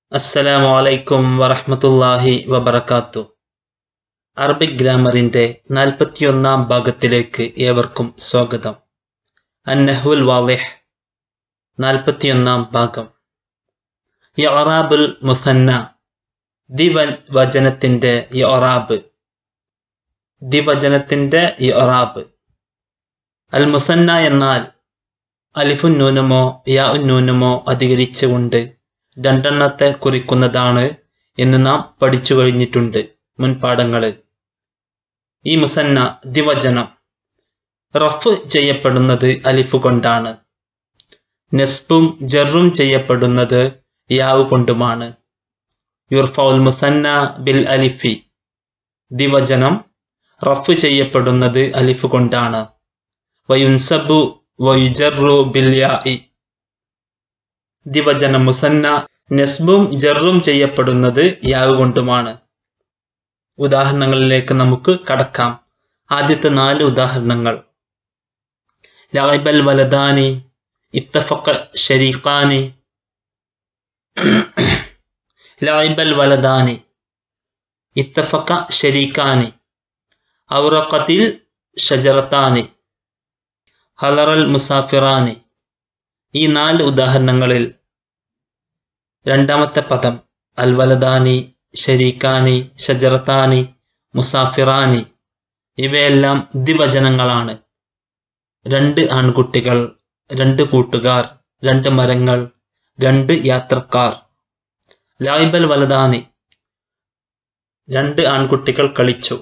അസ്സലാമു അലൈക്കും വറഹ്മത്തുള്ളാഹി വബറകാത്തു അറബിക് ഗ്രാമറിന്റെ നാൽപ്പത്തിയൊന്നാം ഭാഗത്തിലേക്ക് ഏവർക്കും സ്വാഗതം അന്നഹുൽ വാലിഹ് നാൽപ്പത്തിയൊന്നാം ഭാഗം യറാബുൽ മുസന്ന ദിവൻ വചനത്തിന്റെ യറാബ് ദിവചനത്തിന്റെ യറാബ് അൽ മുസന്ന എന്നാൽ അലിഫുൻ നൂനുമോ യാ നൂനുമോ അധികരിച്ചുകൊണ്ട് രണ്ടെണ്ണത്തെ കുറിക്കുന്നതാണ് എന്ന് നാം പഠിച്ചു കഴിഞ്ഞിട്ടുണ്ട് മുൻപാഠങ്ങളിൽ ഈ മുസന്ന ദിവചനം റഫ് ചെയ്യപ്പെടുന്നത് അലിഫ് കൊണ്ടാണ് നെസ്ബും ജറും ചെയ്യപ്പെടുന്നത് യാവ് കൊണ്ടുമാണ് യുർഫൗൽ മുസന്ന ബിൽ അലിഫി ദിവചനം റഫ് ചെയ്യപ്പെടുന്നത് അലിഫ് കൊണ്ടാണ് വയുൻസബു വയുജറു ബിൽ യാഇ ദിവചനം മുസന്ന നെസ്ബും ജറും ചെയ്യപ്പെടുന്നത് യാവ് കൊണ്ടുമാണ് ഉദാഹരണങ്ങളിലേക്ക് നമുക്ക് കടക്കാം ആദ്യത്തെ നാല് ഉദാഹരണങ്ങൾ ലൈബൽ വലദാനി ഇത്തഫക്ക ഷരീഖാനി ലൈബൽ വലദാനി ഇത്തഫക്ക ഷരീഖാനി ഔറഖത്തിൽ ഷജറത്താനി ഹലറൽ മുസാഫിറാനി ഈ നാല് ഉദാഹരണങ്ങളിൽ രണ്ടാമത്തെ പദം അൽവലദാനി ഷരീഖാനി ഷജറത്താനി മുസാഫിറാനി ഇവയെല്ലാം ദിവചനങ്ങളാണ് രണ്ട് ആൺകുട്ടികൾ രണ്ട് കൂട്ടുകാർ രണ്ട് മരങ്ങൾ രണ്ട് യാത്രക്കാർ ലായിബൽ വലദാനി രണ്ട് ആൺകുട്ടികൾ കളിച്ചു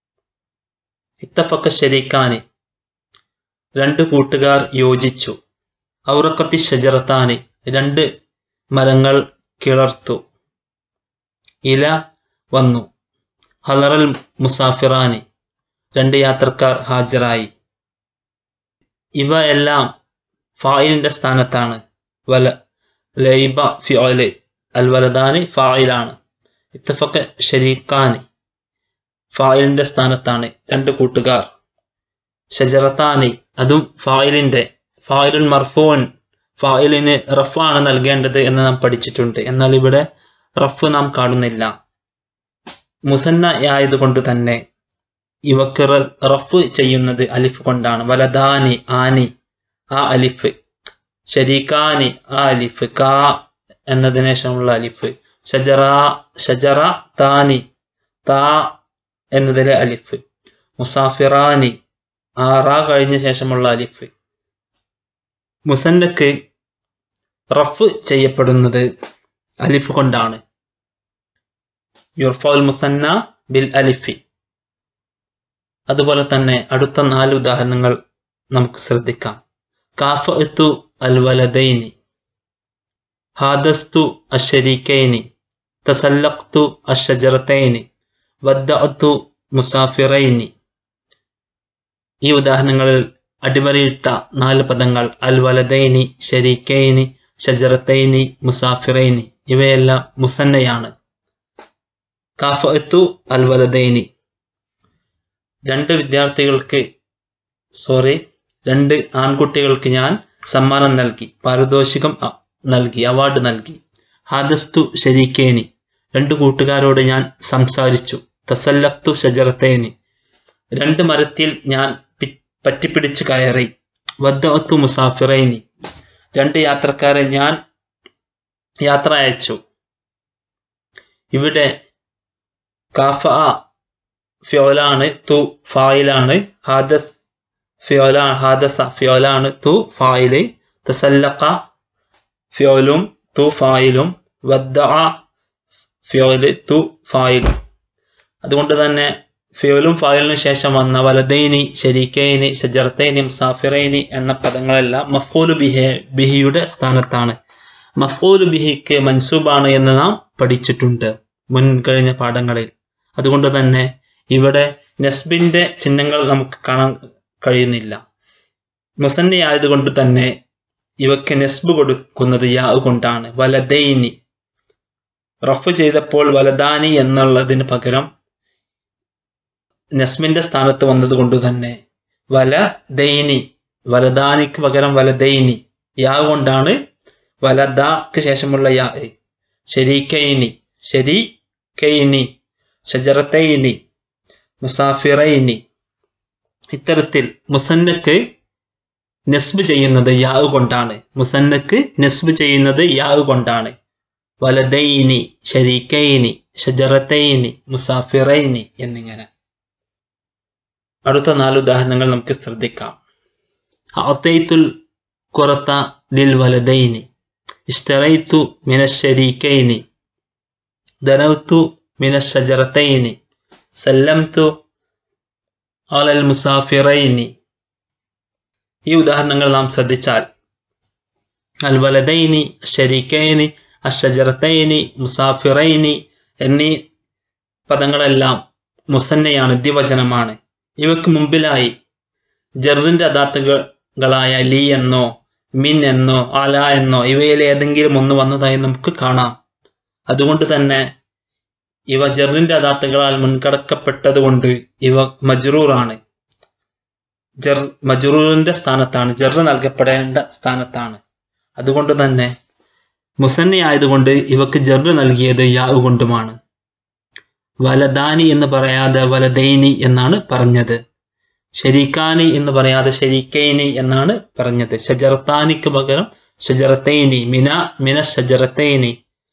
ഇത്തഫക്ക ഷരീഖാനി രണ്ട് കൂട്ടുകാർ യോജിച്ചു ഔറക്കത്തി ഷജറത്താനി രണ്ട് മരങ്ങൾ കിളർത്തു ഇല വന്നു ഹലറൽ മുസാഫിറാനി രണ്ട് യാത്രക്കാർ ഹാജരായി ഇവ എല്ലാം ഫായിലിന്റെ സ്ഥാനത്താണ് വല ലൈബ ഫിയോല് അൽ വലദാനി ഫായിലാണ് ഇത്തഫക്ക ഷരീഖാനി ഫായിലിന്റെ സ്ഥാനത്താണ് രണ്ട് കൂട്ടുകാർ ഷജറത്താനി അതും ഫായിലിന്റെ ഫായിലുൻ മർഫൂൻ ഫായിലിന് റഫാണ് നൽകേണ്ടത് എന്ന് നാം പഠിച്ചിട്ടുണ്ട് എന്നാൽ ഇവിടെ റഫ് നാം കാണുന്നില്ല മുസന്ന ആയതുകൊണ്ട് തന്നെ ഇവക്ക് റഫ് ചെയ്യുന്നത് അലിഫ് കൊണ്ടാണ് വലദാനി ആനി ആ അലിഫ് ഷരീഖാനി ആ അലിഫ് കാ എന്നതിന് ശേഷമുള്ള അലിഫ് ഷജറ ഷജറ താനി താ എന്നതിലെ അലിഫ് മുസാഫിറാനി ആറാ കഴിഞ്ഞ ശേഷമുള്ള അലിഫ് മുസന്നക്ക് റഫ് ചെയ്യപ്പെടുന്നത് അലിഫ് കൊണ്ടാണ് യുർഫുൽ മുസന്ന ബിൽ അലിഫി അതുപോലെ തന്നെ അടുത്ത നാല് ഉദാഹരണങ്ങൾ നമുക്ക് ശ്രദ്ധിക്കാം കാഫ എത്തു അൽ വലദൈനി ഹാദസ്തു അഷരീക്കൈനി തസല്ലഖ്തു അഷജറത്തൈനി വദ്ദഅത്തു മുസാഫിറൈനി ഈ ഉദാഹരണങ്ങളിൽ അടിവരയിട്ട നാല് പദങ്ങൾ അൽ വലദൈനി ഷരീക്കൈനി ഷജറത്തൈനി മുസാഫിറൈനി ഇവയെല്ലാം മുസന്നയാണ് കാഫത്തു അൽ വലദൈനി രണ്ട് വിദ്യാർത്ഥികൾക്ക് സോറി രണ്ട് ആൺകുട്ടികൾക്ക് ഞാൻ സമ്മാനം നൽകി പാരിതോഷികം നൽകി അവാർഡ് നൽകി ഹാദസ്തു ഷരീക്കേനി രണ്ട് കൂട്ടുകാരോട് ഞാൻ സംസാരിച്ചു തസല്ലക്തു ഷജറത്തേനി രണ്ട് മരത്തിൽ ഞാൻ പറ്റിപ്പിടിച്ച് കയറി വദ്ദത്തു മുസാഫിറൈനി രണ്ട് യാത്രക്കാരെ ഞാൻ യാത്ര അയച്ചു ഇവിടെ കാഫ ഫ്യോലാണ് തു ഫായിലാണ് ഹാദസ് ഫ്യോലാ ഹാദസ ഫ്യോലാണ് തു ഫായില് തസല്ലക്ക ഫ്യോലും തു ഫായിലും വദ്ദ ഫ്യോല് തു ഫായിലും അതുകൊണ്ട് തന്നെ ഫിയോലും ഫായിലിന് ശേഷം വന്ന വലദൈനി ഷരീക്കൈനി ഷജർത്തൈനി മുസാഫിറൈനി എന്ന പദങ്ങളെല്ലാം മഫൂലു ബിഹെ ബിഹിയുടെ സ്ഥാനത്താണ് മഫൂലു ബിഹിക്ക് മൻസൂബാണ് എന്ന് നാം പഠിച്ചിട്ടുണ്ട് മുൻകഴിഞ്ഞ പാഠങ്ങളിൽ അതുകൊണ്ട് തന്നെ ഇവിടെ നസ്ബിന്റെ ചിഹ്നങ്ങൾ നമുക്ക് കാണാൻ കഴിയുന്നില്ല മുസന്നി ആയതുകൊണ്ട് തന്നെ ഇവക്ക് നെസ്ബ് കൊടുക്കുന്നത് യാ കൊണ്ടാണ് വലദൈനി റഫ് ചെയ്തപ്പോൾ വലദാനി എന്നുള്ളതിന് പകരം നസ്മിന്റെ സ്ഥാനത്ത് വന്നത് കൊണ്ട് തന്നെ വല ദൈനി വലദാനിക്ക് പകരം വലദൈനി യാ കൊണ്ടാണ് വലദക്ക് ശേഷമുള്ള യാ ഷരീക്കൈനി ഷരീക്കൈനി ഷജറത്തൈനി മുസാഫിറൈനി ഇത്തരത്തിൽ മുസന്നക്ക് നെസ്ബ് ചെയ്യുന്നത് യാവ് കൊണ്ടാണ് മുസന്നക്ക് നെസ്ബ് ചെയ്യുന്നത് യാവ് കൊണ്ടാണ് വലദൈനി ഷരീക്കൈനി ഷജറത്തൈനി മുസാഫിറൈനി എന്നിങ്ങനെ അടുത്ത നാല് ഉദാഹരണങ്ങൾ നമുക്ക് ശ്രദ്ധിക്കാം അത്തൈത്തുൽ കുറത്ത ലിൽ വലദൈനി ഇഷ്ടറൈത്തു മിന ഷരീക്കൈനി ദനൗത്തു മിന ഷജറത്തൈനി സല്ലംതു അലൽ മുസാഫിറൈനി ഈ ഉദാഹരണങ്ങൾ നാം ശ്രദ്ധിച്ചാൽ അൽ വലദൈനി ഷരീക്കൈനി അഷജറത്തൈനി മുസാഫിറൈനി എന്നീ പദങ്ങളെല്ലാം മുസന്നയാണ് ദ്വിവചനമാണ് ഇവക്ക് മുമ്പിലായി ജറിന്റെ അദാത്തുകളായ ലി എന്നോ മിൻ എന്നോ അല എന്നോ ഇവയിൽ ഏതെങ്കിലും ഒന്ന് വന്നതായി നമുക്ക് കാണാം അതുകൊണ്ട് തന്നെ ഇവ ജറിന്റെ അദാത്തുകളാൽ മുൻകടക്കപ്പെട്ടത് കൊണ്ട് ഇവ മജ്റൂറാണ് ജർ മജ്റൂറിന്റെ സ്ഥാനത്താണ് ജർ നൽകപ്പെടേണ്ട സ്ഥാനത്താണ് അതുകൊണ്ട് തന്നെ മുസന്നി ആയതുകൊണ്ട് ഇവക്ക് ജർ നൽകിയത് യാവ് കൊണ്ടുമാണ് വലദാനി എന്ന് പറയാതെ വലദൈനി എന്നാണ് പറഞ്ഞത് ഷരീക്കാനി എന്ന് പറയാതെ ഷരീക്കൈനി എന്നാണ് പറഞ്ഞത് ഷജറത്താനിക്ക് പകരം ഷജറത്തൈനി മിന മിന ഷജറത്തൈനി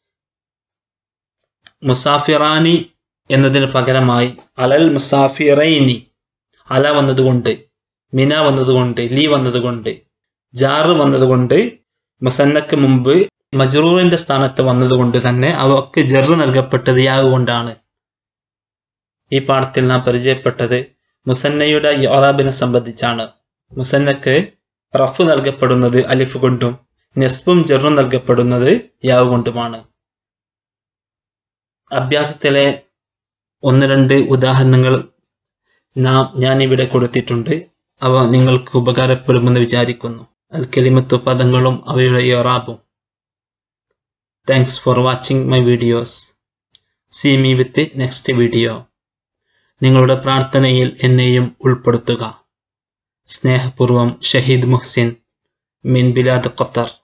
മുസാഫിറാനി എന്നതിന് പകരമായി അലൽ മുസാഫിറൈനി അല വന്നതുകൊണ്ട് മിന വന്നതുകൊണ്ട് ലീ വന്നതുകൊണ്ട് ജാറ് വന്നതുകൊണ്ട് മുസന്നക്ക് മുമ്പ് മജ്റൂറിന്റെ സ്ഥാനത്ത് വന്നതുകൊണ്ട് തന്നെ അവക്ക് ജറ് നൽകപ്പെട്ടത് യാവ് കൊണ്ടാണ് ഈ പാഠത്തിൽ നാം പരിചയപ്പെട്ടത് മുസന്നയുടെ യോറാബിനെ സംബന്ധിച്ചാണ് മുസന്നക്ക് റഫ് നൽകപ്പെടുന്നത് അലിഫ് കൊണ്ടും നെസ്ബും ജറും നൽകപ്പെടുന്നത് യാവ് കൊണ്ടുമാണ് അഭ്യാസത്തിലെ ഒന്ന് രണ്ട് ഉദാഹരണങ്ങൾ നാം ഞാൻ ഇവിടെ കൊടുത്തിട്ടുണ്ട് അവ നിങ്ങൾക്ക് ഉപകാരപ്പെടുമെന്ന് വിചാരിക്കുന്നു അൽ കെലിമത്തു പദങ്ങളും അവയുടെ യൊറാബും thanks for watching my videos see me with next video നിങ്ങളുടെ പ്രാർത്ഥനയിൽ എന്നെയും ഉൾപ്പെടുത്തുക സ്നേഹപൂർവം ഷഹീദ് മുഹ്സിൻ മിൻ ബിലാദ് ഖത്തർ